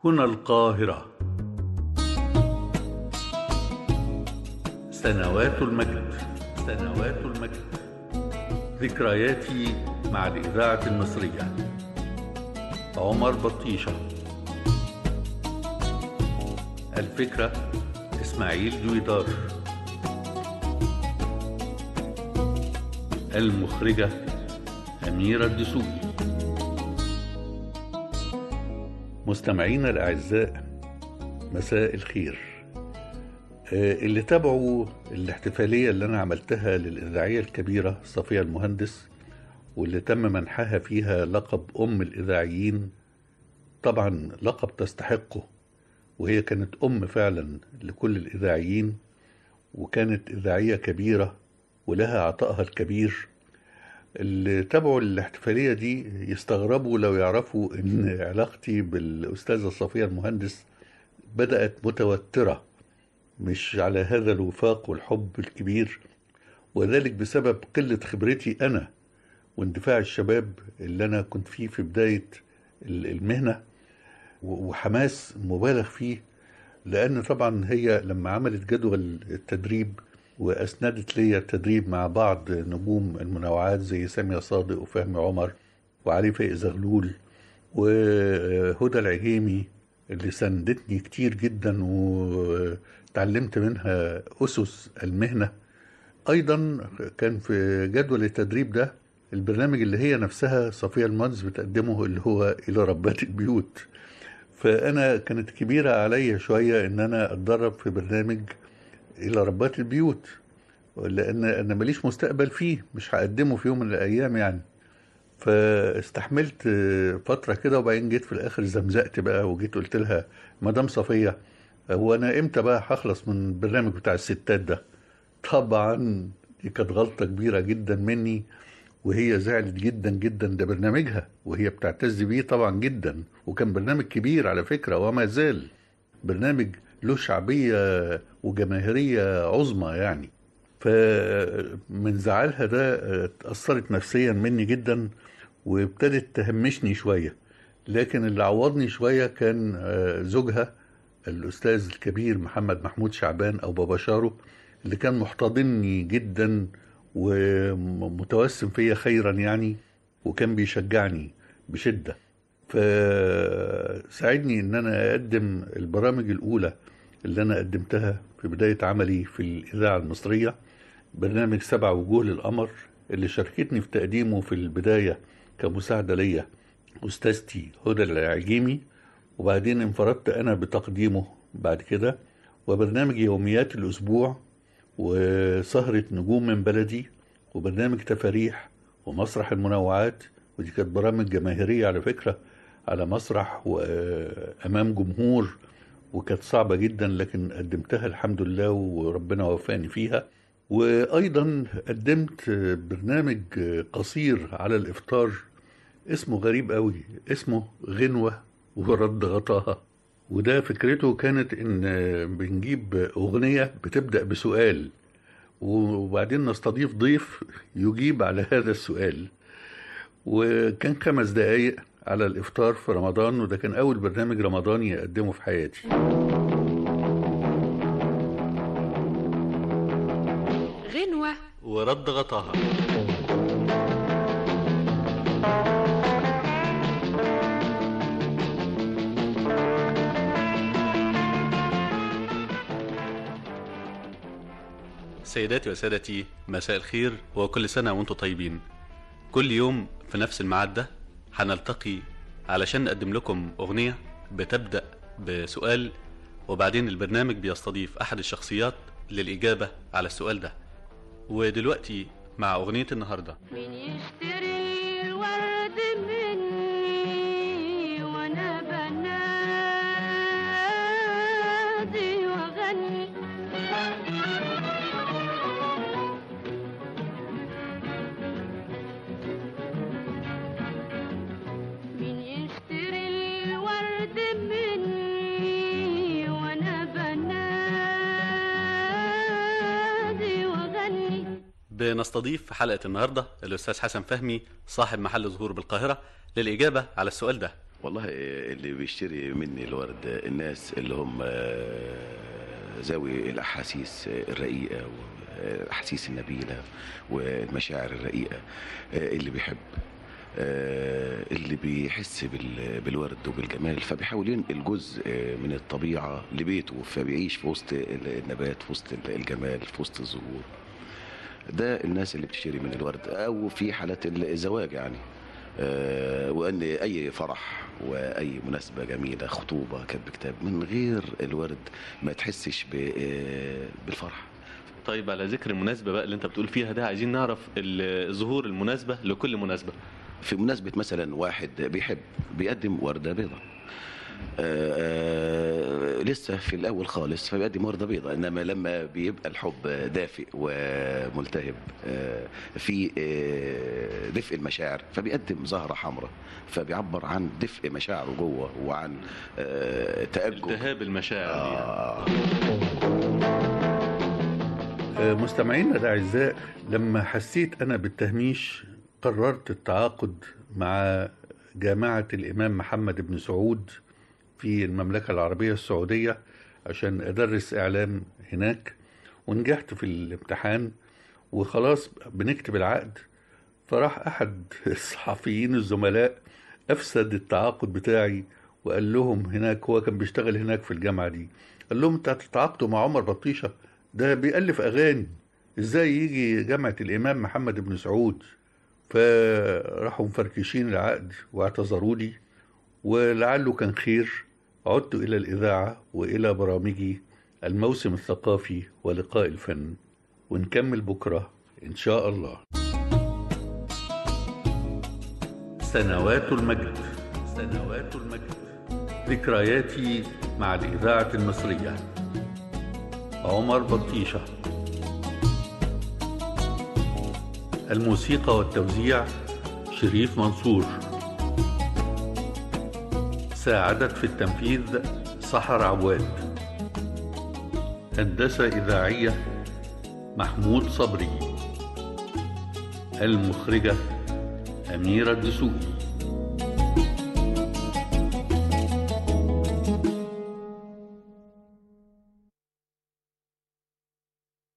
هنا القاهرة سنوات المجد سنوات المجد ذكرياتي مع الإذاعة المصرية عمر بطيشة الفكرة إسماعيل دويدار المخرجة أميرة الدسوقي مستمعينا الأعزاء مساء الخير آه، اللي تابعوا الاحتفالية اللي أنا عملتها للإذاعية الكبيرة صفية المهندس واللي تم منحها فيها لقب أم الإذاعيين طبعا لقب تستحقه وهي كانت أم فعلا لكل الإذاعيين وكانت إذاعية كبيرة ولها عطائها الكبير اللي تابعوا الاحتفالية دي يستغربوا لو يعرفوا إن علاقتي بالأستاذة صفية المهندس بدأت متوترة مش على هذا الوفاق والحب الكبير وذلك بسبب قلة خبرتي أنا واندفاع الشباب اللي أنا كنت فيه في بداية المهنة وحماس مبالغ فيه لأن طبعا هي لما عملت جدول التدريب وأسندت لي التدريب مع بعض نجوم المنوعات زي سامية صادق وفهمي عمر وعلي فايق زغلول وهدى العهيمي اللي ساندتني كتير جدا وتعلمت منها أسس المهنة أيضا كان في جدول التدريب ده البرنامج اللي هي نفسها صفية المهندس بتقدمه اللي هو إلى ربات البيوت فأنا كانت كبيرة عليا شوية إن أنا أتدرب في برنامج إلى ربات البيوت لأن أنا ماليش مستقبل فيه مش هقدمه في يوم من الأيام يعني فاستحملت فترة كده وبعدين جيت في الآخر زمزقت بقى وجيت قلت لها مدام صفية هو أنا إمتى بقى هخلص من البرنامج بتاع الستات ده طبعا دي كانت غلطة كبيرة جدا مني وهي زعلت جدا جدا ده برنامجها وهي بتعتز بيه طبعا جدا وكان برنامج كبير على فكرة وما زال برنامج له شعبية وجماهيرية عظمى يعني فمن زعلها ده اتأثرت نفسيا مني جدا وابتدت تهمشني شوية لكن اللي عوضني شوية كان زوجها الأستاذ الكبير محمد محمود شعبان أو بابا شارو اللي كان محتضنني جدا ومتوسم فيا خيرا يعني وكان بيشجعني بشدة فساعدني ان انا اقدم البرامج الاولى اللي انا قدمتها في بداية عملي في الاذاعة المصرية برنامج سبع وجوه للقمر اللي شاركتني في تقديمه في البداية كمساعدة ليا أستاذتي هدى العجيمي وبعدين انفردت أنا بتقديمه بعد كده وبرنامج يوميات الأسبوع وسهرة نجوم من بلدي وبرنامج تفاريح ومسرح المنوعات ودي كانت برامج جماهيرية على فكرة على مسرح وأمام جمهور وكانت صعبة جدا لكن قدمتها الحمد لله وربنا وفاني فيها وأيضا قدمت برنامج قصير على الإفطار اسمه غريب قوي اسمه غنوة ورد غطاها وده فكرته كانت ان بنجيب اغنية بتبدأ بسؤال وبعدين نستضيف ضيف يجيب على هذا السؤال وكان خمس دقايق على الإفطار في رمضان وده كان أول برنامج رمضاني أقدمه في حياتي غنوة ورد غطاها سيداتي وسادتي مساء الخير وكل سنة وانتم طيبين كل يوم في نفس الميعاد ده هنلتقي علشان نقدم لكم أغنية بتبدأ بسؤال وبعدين البرنامج بيستضيف أحد الشخصيات للإجابة على السؤال ده ودلوقتي مع أغنية النهاردة مين يشتري الورد مني وانا بنادي واغني مين يشتري الورد مني وانا بنادي واغني بنستضيف في حلقة النهاردة الأستاذ حسن فهمي صاحب محل زهور بالقاهرة للإجابة على السؤال ده والله اللي بيشتري مني الورد الناس اللي هم آه، ذوي الأحاسيس الرقيقة والأحاسيس النبيلة والمشاعر الرقيقة آه، اللي بيحب آه، اللي بيحس بال- بالورد وبالجمال فبيحاول ينقل جزء آه، من الطبيعة لبيته فبيعيش في وسط النبات في وسط الجمال في وسط الزهور ده الناس اللي بتشتري من الورد او في حالات الزواج يعني آه، وان اي فرح واي مناسبه جميله خطوبه كتب كتاب من غير الورد ما تحسش ب- آه، بالفرح طيب على ذكر المناسبة بقى اللي انت بتقول فيها ده عايزين نعرف الظهور المناسبة لكل مناسبة في مناسبه مثلا واحد بيحب بيقدم ورده بيضاء آه، آه، لسه في الاول خالص فبيقدم ورده بيضاء انما لما بيبقى الحب دافئ وملتهب آه، في آه، دفء المشاعر فبيقدم زهره حمراء فبيعبر عن دفء مشاعره جوه وعن آه، تأجج التهاب المشاعر دي يعني. آه. آه، مستمعينا الأعزاء لما حسيت أنا بالتهميش قررت التعاقد مع جامعة الإمام محمد بن سعود في المملكة العربية السعودية عشان أدرس إعلام هناك ونجحت في الامتحان وخلاص بنكتب العقد فراح أحد الصحفيين الزملاء أفسد التعاقد بتاعي وقال لهم هناك هو كان بيشتغل هناك في الجامعة دي قال لهم انت هتتعاقدوا مع عمر بطيشة ده بيألف أغاني ازاي يجي جامعة الإمام محمد بن سعود فراحوا مفركشين العقد واعتذروا لي ولعله كان خير عدت إلى الإذاعة وإلى برامجي الموسم الثقافي ولقاء الفن ونكمل بكرة إن شاء الله سنوات المجد سنوات المجد ذكرياتي مع الإذاعة المصرية عمر بطيشة الموسيقى والتوزيع شريف منصور ساعدت في التنفيذ سحر عواد هندسة إذاعية محمود صبري المخرجة أميرة الدسوقي